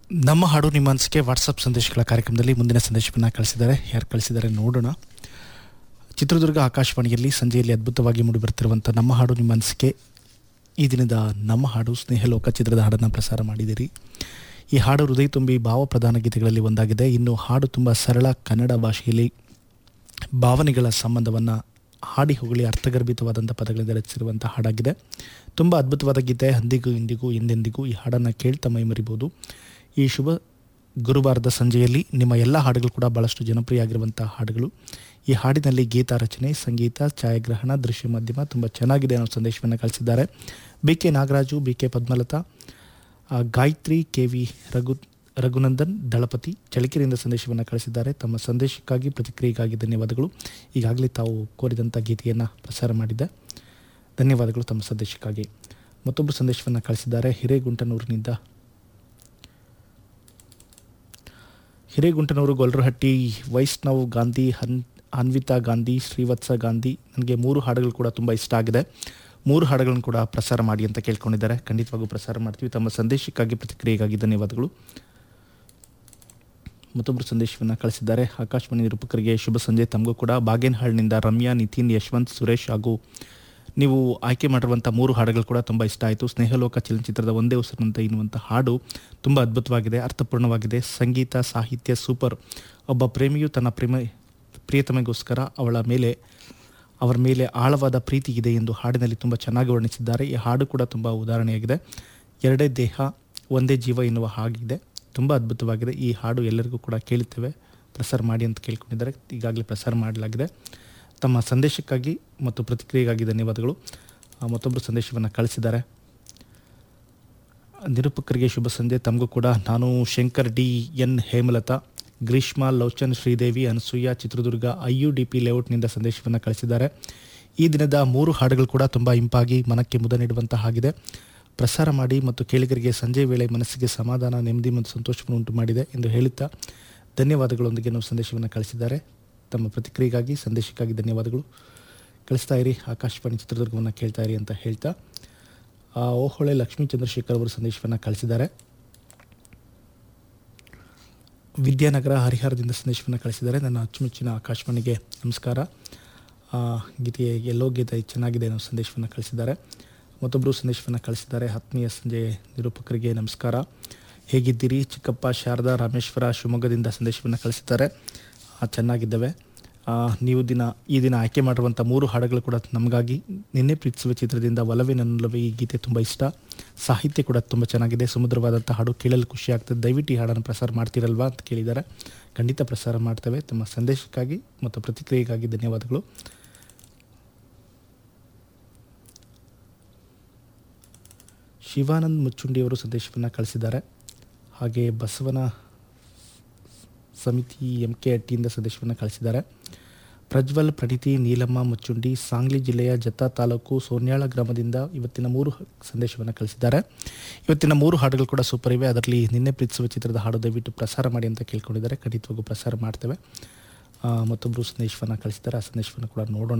ನಮ್ಮ ಹಾಡು ನಿಮ್ಮ ಅನಿಸಿಕೆ ವಾಟ್ಸಪ್ ಸಂದೇಶಗಳ ಕಾರ್ಯಕ್ರಮದಲ್ಲಿ ಮುಂದಿನ ಸಂದೇಶವನ್ನು ಕಳಿಸಿದ್ದಾರೆ ಯಾರು ಕಳಿಸಿದ್ದಾರೆ ನೋಡೋಣ ಚಿತ್ರದುರ್ಗ ಆಕಾಶವಾಣಿಯಲ್ಲಿ ಸಂಜೆಯಲ್ಲಿ ಅದ್ಭುತವಾಗಿ ಮೂಡಿಬರ್ತಿರುವಂಥ ನಮ್ಮ ಹಾಡು ನಿಮ್ಮ ಅನಿಸಿಕೆ ಈ ದಿನದ ನಮ್ಮ ಹಾಡು ಸ್ನೇಹಲೋಕ ಚಿತ್ರದ ಹಾಡನ್ನು ಪ್ರಸಾರ ಮಾಡಿದಿರಿ ಈ ಹಾಡು ಹೃದಯ ತುಂಬಿ ಭಾವ ಪ್ರಧಾನ ಗೀತೆಗಳಲ್ಲಿ ಒಂದಾಗಿದೆ ಇನ್ನು ಹಾಡು ತುಂಬ ಸರಳ ಕನ್ನಡ ಭಾಷೆಯಲ್ಲಿ ಭಾವನೆಗಳ ಸಂಬಂಧವನ್ನು ಹಾಡಿ ಹೊಗಳಿ ಅರ್ಥಗರ್ಭಿತವಾದಂಥ ಪದಗಳಿಂದ ರಚಿಸಿರುವಂಥ ಹಾಡಾಗಿದೆ ತುಂಬ ಅದ್ಭುತವಾದ ಗೀತೆ ಅಂದಿಗೂ ಇಂದಿಗೂ ಎಂದೆಂದಿಗೂ ಈ ಹಾಡನ್ನು ಕೇಳ್ತಾ ಮೈ ಮರಿಬೋದು ಈ ಶುಭ ಗುರುವಾರದ ಸಂಜೆಯಲ್ಲಿ ನಿಮ್ಮ ಎಲ್ಲ ಹಾಡುಗಳು ಕೂಡ ಭಾಳಷ್ಟು ಜನಪ್ರಿಯ ಆಗಿರುವಂಥ ಹಾಡುಗಳು ಈ ಹಾಡಿನಲ್ಲಿ ಗೀತ ರಚನೆ ಸಂಗೀತ ಛಾಯಾಗ್ರಹಣ ದೃಶ್ಯ ಮಾಧ್ಯಮ ತುಂಬ ಚೆನ್ನಾಗಿದೆ ಅನ್ನೋ ಸಂದೇಶವನ್ನು ಕಳಿಸಿದ್ದಾರೆ B K Nagaraju B K Padmalatha ಆ, ಗಾಯತ್ರಿ ಕೆ ವಿ ರಘು ರಘುನಂದನ್ ದಳಪತಿ ಚಳಿಕೆರೆಯಿಂದ ಸಂದೇಶವನ್ನು ಕಳಿಸಿದ್ದಾರೆ ತಮ್ಮ ಸಂದೇಶಕ್ಕಾಗಿ ಪ್ರತಿಕ್ರಿಯೆಗಾಗಿ ಧನ್ಯವಾದಗಳು ಈಗಾಗಲೇ ತಾವು ಕೋರಿದಂಥ ಗೀತೆಯನ್ನು ಪ್ರಸಾರ ಮಾಡಿದ್ದೆ ಧನ್ಯವಾದಗಳು ತಮ್ಮ ಸಂದೇಶಕ್ಕಾಗಿ ಮತ್ತೊಬ್ಬರು ಸಂದೇಶವನ್ನು ಕಳಿಸಿದ್ದಾರೆ ಹಿರೇಗುಂಟನೂರಿನಿಂದ ಹಿರೇಗುಂಟನೂರು ಗೊಲ್ರಹಟ್ಟಿ ವೈಷ್ಣವ್ ಗಾಂಧಿ ಹನ್ ಅನ್ವಿತಾ ಗಾಂಧಿ ಶ್ರೀವತ್ಸ ಗಾಂಧಿ ನನಗೆ ಮೂರು ಹಾಡುಗಳು ಕೂಡ ತುಂಬ ಇಷ್ಟ ಆಗಿದೆ ಮೂರು ಹಾಡುಗಳನ್ನು ಕೂಡ ಪ್ರಸಾರ ಮಾಡಿ ಅಂತ ಕೇಳ್ಕೊಂಡಿದ್ದಾರೆ ಖಂಡಿತವಾಗೂ ಪ್ರಸಾರ ಮಾಡ್ತೀವಿ ತಮ್ಮ ಸಂದೇಶಕ್ಕಾಗಿ ಪ್ರತಿಕ್ರಿಯೆಗಾಗಿ ಧನ್ಯವಾದಗಳು ಮತ್ತೊಬ್ಬರು ಸಂದೇಶವನ್ನು ಕಳಿಸಿದ್ದಾರೆ ಆಕಾಶವಾಣಿ ನಿರೂಪಕರಿಗೆ ಶುಭ ಸಂಜೆ ತಮಗೂ ಕೂಡ ಬಾಗೇನಹಾಳ್ನಿಂದ ರಮ್ಯಾ ನಿತಿನ್ ಯಶವಂತ್ ಸುರೇಶ್ ಹಾಗೂ ನೀವು ಆಯ್ಕೆ ಮಾಡಿರುವಂಥ ಮೂರು ಹಾಡುಗಳು ಕೂಡ ತುಂಬ ಇಷ್ಟ ಆಯಿತು ಸ್ನೇಹಲೋಕ ಚಲನಚಿತ್ರದ ಒಂದೇ ಉಸಿರಿನಂತೆ ಎನ್ನುವಂಥ ಹಾಡು ತುಂಬ ಅದ್ಭುತವಾಗಿದೆ ಅರ್ಥಪೂರ್ಣವಾಗಿದೆ ಸಂಗೀತ ಸಾಹಿತ್ಯ ಸೂಪರ್ ಒಬ್ಬ ಪ್ರೇಮಿಯು ತನ್ನ ಪ್ರೇಮ ಪ್ರಿಯತಮೆಗೋಸ್ಕರ ಅವಳ ಮೇಲೆ ಅವರ ಮೇಲೆ ಆಳವಾದ ಪ್ರೀತಿ ಇದೆ ಎಂದು ಹಾಡಿನಲ್ಲಿ ತುಂಬ ಚೆನ್ನಾಗಿ ವರ್ಣಿಸಿದ್ದಾರೆ ಈ ಹಾಡು ಕೂಡ ತುಂಬ ಉದಾಹರಣೆಯಾಗಿದೆ ಎರಡೇ ದೇಹ ಒಂದೇ ಜೀವ ಎನ್ನುವ ಹಾಗಿದೆ ತುಂಬ ಅದ್ಭುತವಾಗಿದೆ ಈ ಹಾಡು ಎಲ್ಲರಿಗೂ ಕೂಡ ಕೇಳುತ್ತೇವೆ ಪ್ರಸಾರ ಮಾಡಿ ಅಂತ ಕೇಳ್ಕೊಂಡಿದ್ದಾರೆ ಈಗಾಗಲೇ ಪ್ರಸಾರ ಮಾಡಲಾಗಿದೆ ತಮ್ಮ ಸಂದೇಶಕ್ಕಾಗಿ ಮತ್ತು ಪ್ರತಿಕ್ರಿಯೆಗಾಗಿ ಧನ್ಯವಾದಗಳು ಆ, ಮತ್ತೊಬ್ಬರು ಸಂದೇಶವನ್ನು ಕಳಿಸಿದ್ದಾರೆ ನಿರೂಪಕರಿಗೆ ಶುಭ ಸಂಜೆ ತಮಗೂ ಕೂಡ ನಾನು Shankar D N Hemalatha Greeshma Lochan Sridevi Anasuya Chitradurga I U D P ಲೇಔಟ್ನಿಂದ ಸಂದೇಶವನ್ನು ಕಳಿಸಿದ್ದಾರೆ ಈ ದಿನದ ಮೂರು ಹಾಡುಗಳು ಕೂಡ ತುಂಬ ಇಂಪಾಗಿ ಮನಕ್ಕೆ ಮುದ ನೀಡುವಂಥ ಹಾಗಿದೆ ಪ್ರಸಾರ ಮಾಡಿ ಮತ್ತು ಕೇಳಿಗರಿಗೆ ಸಂಜೆ ವೇಳೆ ಮನಸ್ಸಿಗೆ ಸಮಾಧಾನ ನೆಮ್ಮದಿ ಮತ್ತು ಸಂತೋಷವನ್ನು ಉಂಟು ಮಾಡಿದೆ ಎಂದು ಹೇಳುತ್ತಾ ಧನ್ಯವಾದಗಳೊಂದಿಗೆ ನಾವು ಸಂದೇಶವನ್ನು ಕಳಿಸಿದ್ದಾರೆ ತಮ್ಮ ಪ್ರತಿಕ್ರಿಯೆಗಾಗಿ ಸಂದೇಶಕ್ಕಾಗಿ ಧನ್ಯವಾದಗಳು ಕಳಿಸ್ತಾ ಇರಿ ಆಕಾಶವಾಣಿ ಚಿತ್ರದುರ್ಗವನ್ನು ಕೇಳ್ತಾ ಇರಿ ಅಂತ ಹೇಳ್ತಾ ಆ, ಓಹೊಳೆ ಲಕ್ಷ್ಮೀ ಚಂದ್ರಶೇಖರ್ ಅವರು ಸಂದೇಶವನ್ನು ಕಳಿಸಿದ್ದಾರೆ ವಿದ್ಯಾನಗರ ಹರಿಹರದಿಂದ ಸಂದೇಶವನ್ನು ಕಳಿಸಿದ್ದಾರೆ ನನ್ನ ಅಚ್ಚುಮೆಚ್ಚಿನ ಆಕಾಶವಾಣಿಗೆ ನಮಸ್ಕಾರ ಆ, ಗೀತೆ ಎಲ್ಲೋ ಗೀತೆ ಚೆನ್ನಾಗಿದೆ ಅನ್ನೋ ಸಂದೇಶವನ್ನು ಕಳಿಸಿದ್ದಾರೆ ಮತ್ತೊಬ್ಬರು ಸಂದೇಶವನ್ನು ಕಳಿಸಿದ್ದಾರೆ ಆತ್ಮೀಯ ಸಂಜೆ ನಿರೂಪಕರಿಗೆ ನಮಸ್ಕಾರ ಹೇಗಿದ್ದೀರಿ ಚಿಕ್ಕಪ್ಪ ಶಾರದಾ ರಾಮೇಶ್ವರ ಶಿವಮೊಗ್ಗದಿಂದ ಸಂದೇಶವನ್ನು ಕಳಿಸಿದ್ದಾರೆ ಆ, ಚೆನ್ನಾಗಿದ್ದಾವೆ ಆ, ನೀವು ದಿನ ಈ ದಿನ ಆಯ್ಕೆ ಮಾಡಿರುವಂಥ ಮೂರು ಹಾಡುಗಳು ಕೂಡ ನಮಗಾಗಿ ನಿನ್ನೆ ಪ್ರೀತಿಸುವ ಚಿತ್ರದಿಂದ ಒಲವೇ ನನ್ನೊಲವೇ ಈ ಗೀತೆ ತುಂಬ ಇಷ್ಟ ಸಾಹಿತ್ಯ ಕೂಡ ತುಂಬ ಚೆನ್ನಾಗಿದೆ ಸುಮಧುರವಾದಂಥ ಹಾಡು ಕೇಳಲು ಖುಷಿ ಆಗ್ತದೆ ದಯವಿಟ್ಟು ಈ ಹಾಡನ್ನು ಪ್ರಸಾರ ಮಾಡ್ತೀರಲ್ವಾ ಅಂತ ಕೇಳಿದ್ದಾರೆ ಖಂಡಿತ ಪ್ರಸಾರ ಮಾಡ್ತೇವೆ ತಮ್ಮ ಸಂದೇಶಕ್ಕಾಗಿ ಮತ್ತು ಪ್ರತಿಕ್ರಿಯೆಗಾಗಿ ಧನ್ಯವಾದಗಳು ಶಿವಾನಂದ್ ಮುಚ್ಚುಂಡಿಯವರು ಸಂದೇಶವನ್ನು ಕಳಿಸಿದ್ದಾರೆ ಹಾಗೆ ಬಸವನ ಸಮಿತಿ ಎಂ ಕೆ ಹಟ್ಟಿಯಿಂದ ಸಂದೇಶವನ್ನು ಕಳಿಸಿದ್ದಾರೆ ಪ್ರಜ್ವಲ್ ಪ್ರಣೀತಿ ನೀಲಮ್ಮ ಮುಚ್ಚುಂಡಿ ಸಾಂಗ್ಲಿ ಜಿಲ್ಲೆಯ ಜತ್ತಾ ತಾಲೂಕು ಸೋನ್ಯಾಳ ಗ್ರಾಮದಿಂದ ಇವತ್ತಿನ ಮೂರು ಹ- ಸಂದೇಶವನ್ನು ಕಳಿಸಿದ್ದಾರೆ ಇವತ್ತಿನ ಮೂರು ಹಾಡುಗಳು ಕೂಡ ಸೂಪರ್ ಇವೆ ಅದರಲ್ಲಿ ನಿನ್ನೆ ಪ್ರೀತಿಸುವ ಚಿತ್ರದ ಹಾಡು ದಯವಿಟ್ಟು ಪ್ರಸಾರ ಮಾಡಿ ಅಂತ ಕೇಳ್ಕೊಂಡಿದ್ದಾರೆ ಖಂಡಿತವಾಗೂ ಪ್ರಸಾರ ಮಾಡ್ತೇವೆ ಆ, ಮತ್ತೊಬ್ಬರು ಸಂದೇಶವನ್ನು ಕಳಿಸಿದ್ದಾರೆ ಆ ಸಂದೇಶವನ್ನು ಕೂಡ ನೋಡೋಣ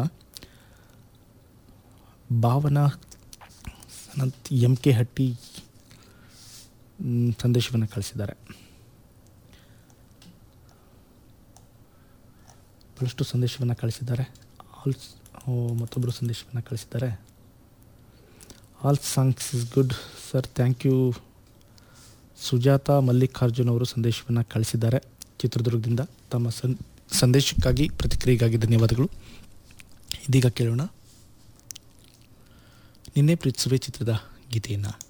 ಭಾವನಾ ಅನಂತ್ ಎಂ ಕೆ ಹಟ್ಟಿ ಮ್, ಸಂದೇಶವನ್ನು ಕಳಿಸಿದ್ದಾರೆ ಬಹಳಷ್ಟು ಸಂದೇಶವನ್ನು ಕಳಿಸಿದ್ದಾರೆ ಆಲ್ಸ್ ಓ, ಮತ್ತೊಬ್ಬರು ಸಂದೇಶವನ್ನು ಕಳಿಸಿದ್ದಾರೆ all songs is good sir thank you Sujatha Mallikarjun ಅವರು ಸಂದೇಶವನ್ನು ಕಳಿಸಿದ್ದಾರೆ ಚಿತ್ರದುರ್ಗದಿಂದ ತಮ್ಮ ಸಂ ಸಂದೇಶಕ್ಕಾಗಿ ಪ್ರತಿಕ್ರಿಯೆಗಾಗಿ ಧನ್ಯವಾದಗಳು ಇದೀಗ ಕೇಳೋಣ ನಿನ್ನೆ ಪ್ರೀತಿಸುವೆ ಚಿತ್ರದ ಗೀತೆಯನ್ನು